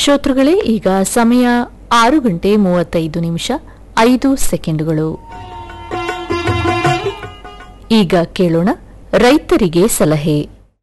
ಶ್ರೋತೃಗಳೇ ಈಗ ಸಮಯ ಆರು ಗಂಟೆ ಮೂವತ್ತೈದು ನಿಮಿಷ ಐದು ಸೆಕೆಂಡುಗಳು ಈಗ ಕೇಳೋಣ ರೈತರಿಗೆ ಸಲಹೆ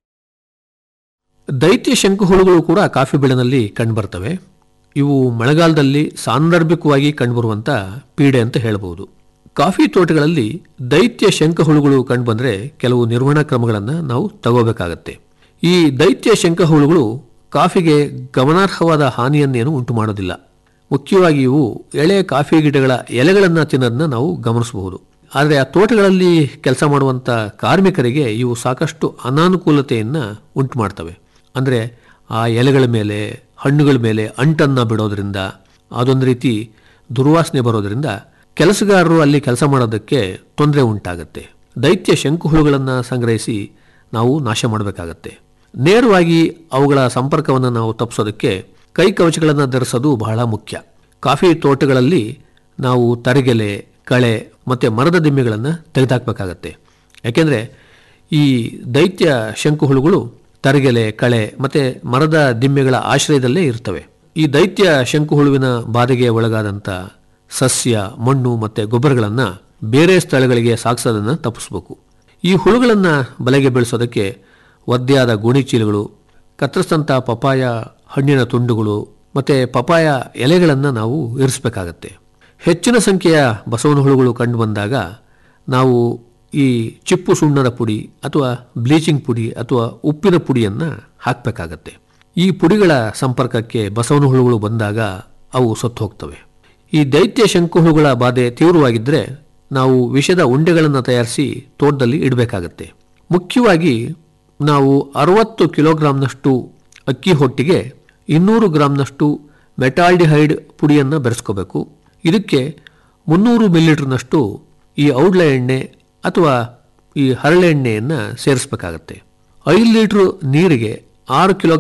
ದೈತ್ಯ ಶಂಕುಹುಳುಗಳು ಕೂಡ ಕಾಫಿ ಬೆಳೆನಲ್ಲಿ ಕಂಡುಬರ್ತವೆ ಇವು ಮಳೆಗಾಲದಲ್ಲಿ ಸಾಂದರ್ಭಿಕವಾಗಿ ಕಂಡುಬರುವಂಥ ಪೀಡೆ ಅಂತ ಹೇಳಬಹುದು ಕಾಫಿ ತೋಟಗಳಲ್ಲಿ ದೈತ್ಯ ಶಂಕಹುಳುಗಳು ಕಂಡುಬಂದರೆ ಕೆಲವು ನಿರ್ವಹಣಾ ಕ್ರಮಗಳನ್ನು ನಾವು ತಗೋಬೇಕಾಗತ್ತೆ ಈ ದೈತ್ಯ ಶಂಕಹುಳುಗಳು ಕಾಫಿಗೆ ಗಮನಾರ್ಹವಾದ ಹಾನಿಯನ್ನೇನು ಉಂಟು ಮಾಡೋದಿಲ್ಲ ಮುಖ್ಯವಾಗಿ ಇವು ಎಳೆಯ ಕಾಫಿ ಗಿಡಗಳ ಎಲೆಗಳನ್ನು ತಿನ್ನೋದನ್ನ ನಾವು ಗಮನಿಸಬಹುದು ಆದರೆ ಆ ತೋಟಗಳಲ್ಲಿ ಕೆಲಸ ಮಾಡುವಂಥ ಕಾರ್ಮಿಕರಿಗೆ ಇವು ಸಾಕಷ್ಟು ಅನಾನುಕೂಲತೆಯನ್ನು ಉಂಟು ಮಾಡ್ತವೆ ಅಂದರೆ ಆ ಎಲೆಗಳ ಮೇಲೆ ಹಣ್ಣುಗಳ ಮೇಲೆ ಅಂಟನ್ನು ಬಿಡೋದ್ರಿಂದ ಅದೊಂದು ರೀತಿ ದುರ್ವಾಸನೆ ಬರೋದ್ರಿಂದ ಕೆಲಸಗಾರರು ಅಲ್ಲಿ ಕೆಲಸ ಮಾಡೋದಕ್ಕೆ ತೊಂದರೆ ಉಂಟಾಗತ್ತೆ ದೈತ್ಯ ಶಂಕುಹುಳುಗಳನ್ನು ಸಂಗ್ರಹಿಸಿ ನಾವು ನಾಶ ಮಾಡಬೇಕಾಗತ್ತೆ ನೇರವಾಗಿ ಅವುಗಳ ಸಂಪರ್ಕವನ್ನು ನಾವು ತಪ್ಪಿಸೋದಕ್ಕೆ ಕೈ ಕವಚಗಳನ್ನು ಧರಿಸೋದು ಬಹಳ ಮುಖ್ಯ ಕಾಫಿ ತೋಟಗಳಲ್ಲಿ ನಾವು ತರಗೆಲೆ ಕಳೆ ಮತ್ತು ಮರದ ದಿಮ್ಮೆಗಳನ್ನು ತೆಗೆದುಹಾಕಬೇಕಾಗತ್ತೆ ಯಾಕೆಂದರೆ ಈ ದೈತ್ಯ ಶಂಕುಹುಳುಗಳು ತರಗೆಲೆ ಕಳೆ ಮತ್ತು ಮರದ ದಿಮ್ಮೆಗಳ ಆಶ್ರಯದಲ್ಲೇ ಇರ್ತವೆ ಈ ದೈತ್ಯ ಶಂಕುಹುಳುವಿನ ಬಾಧೆಗೆ ಒಳಗಾದಂಥ ಸಸ್ಯ ಮಣ್ಣು ಮತ್ತು ಗೊಬ್ಬರಗಳನ್ನು ಬೇರೆ ಸ್ಥಳಗಳಿಗೆ ಸಾಗಿಸೋದನ್ನು ತಪ್ಪಿಸ್ಬೇಕು ಈ ಹುಳುಗಳನ್ನು ಬಲೆಗೆ ಬೀಳಿಸೋದಕ್ಕೆ ಒದ್ದೆಯಾದ ಗೋಣಿಚೀಲಗಳು ಕತ್ತರಿಸಿದಂಥ ಪಪಾಯ ಹಣ್ಣಿನ ತುಂಡುಗಳು ಮತ್ತು ಪಪಾಯ ಎಲೆಗಳನ್ನು ನಾವು ಇರಿಸಬೇಕಾಗತ್ತೆ ಹೆಚ್ಚಿನ ಸಂಖ್ಯೆಯ ಬಸವನ ಹುಳುಗಳು ಕಂಡು ಬಂದಾಗ ನಾವು ಈ ಚಿಪ್ಪು ಸುಣ್ಣದ ಪುಡಿ ಅಥವಾ ಬ್ಲೀಚಿಂಗ್ ಪುಡಿ ಅಥವಾ ಉಪ್ಪಿನ ಪುಡಿಯನ್ನು ಹಾಕಬೇಕಾಗತ್ತೆ ಈ ಪುಡಿಗಳ ಸಂಪರ್ಕಕ್ಕೆ ಬಸವನ ಹುಳುಗಳು ಬಂದಾಗ ಅವು ಸತ್ತು ಹೋಗ್ತವೆ ಈ ದೈತ್ಯ ಶಂಕುಹುಳುಗಳ ಬಾಧೆ ತೀವ್ರವಾಗಿದ್ದರೆ ನಾವು ವಿಷದ ಉಂಡೆಗಳನ್ನು ತಯಾರಿಸಿ ತೋಟದಲ್ಲಿ ಇಡಬೇಕಾಗತ್ತೆ ಮುಖ್ಯವಾಗಿ ನಾವು ಅರವತ್ತು ಕಿಲೋಗ್ರಾಂನಷ್ಟು ಅಕ್ಕಿ ಹೊಟ್ಟಿಗೆ ಇನ್ನೂರು ಗ್ರಾಂನಷ್ಟು ಮೆಟಾಲ್ಡಿಹೈಡ್ ಪುಡಿಯನ್ನು ಬೆರೆಸ್ಕೋಬೇಕು ಇದಕ್ಕೆ ಮುನ್ನೂರು ಮಿಲಿಲೀಟರ್ನಷ್ಟು ಈ ಔಡ್ಲ ಎಣ್ಣೆ ಅಥವಾ ಈ ಹರಳೆಣ್ಣೆಯನ್ನು ಸೇರಿಸಬೇಕಾಗತ್ತೆ ಐದು ಲೀಟ್ರ್ ನೀರಿಗೆ ಆರು ಕಿಲೋಗ್ರಾಂ